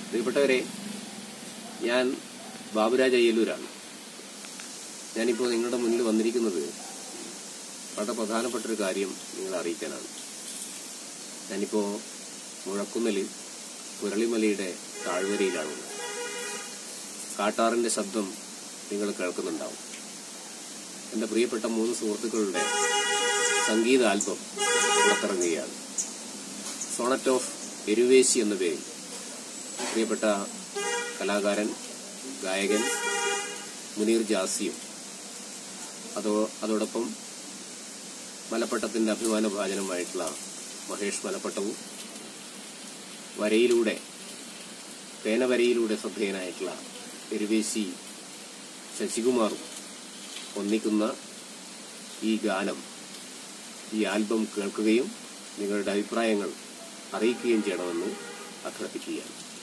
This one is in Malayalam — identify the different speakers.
Speaker 1: പ്രിയപ്പെട്ടവരെ ഞാൻ ബാബുരാജ് അയ്യലൂരാണ് ഞാനിപ്പോൾ നിങ്ങളുടെ മുന്നിൽ വന്നിരിക്കുന്നത് വളരെ പ്രധാനപ്പെട്ട ഒരു കാര്യം നിങ്ങളെ അറിയിക്കാനാണ് ഞാനിപ്പോൾ മുഴക്കുന്നിൽ മുരളിമലയുടെ താഴ്വരയിലാണുള്ളത് കാട്ടാറിന്റെ ശബ്ദം നിങ്ങൾ കേൾക്കുന്നുണ്ടാവും എൻ്റെ പ്രിയപ്പെട്ട മൂന്ന് സുഹൃത്തുക്കളുടെ സംഗീത ആൽബം പുറത്തിറങ്ങുകയാണ് സോണറ്റ് ഓഫ് എരുവേശി എന്ന പേരിൽ പ്രിയപ്പെട്ട കലാകാരൻ ഗായകൻ മുനീർ ജാസിയും അതോ അതോടൊപ്പം മലപ്പട്ടത്തിന്റെ അഭിമാന ഭാജനമായിട്ടുള്ള മഹേഷ് മലപ്പട്ടവും വരയിലൂടെ പേനവരയിലൂടെ ശ്രദ്ധേയനായിട്ടുള്ള എരുവേശി ശശികുമാറും ഒന്നിക്കുന്ന ഈ ഗാനം ഈ ആൽബം കേൾക്കുകയും നിങ്ങളുടെ അഭിപ്രായങ്ങൾ അറിയിക്കുകയും ചെയ്യണമെന്ന് അഭ്യർത്ഥിക്കുകയാണ്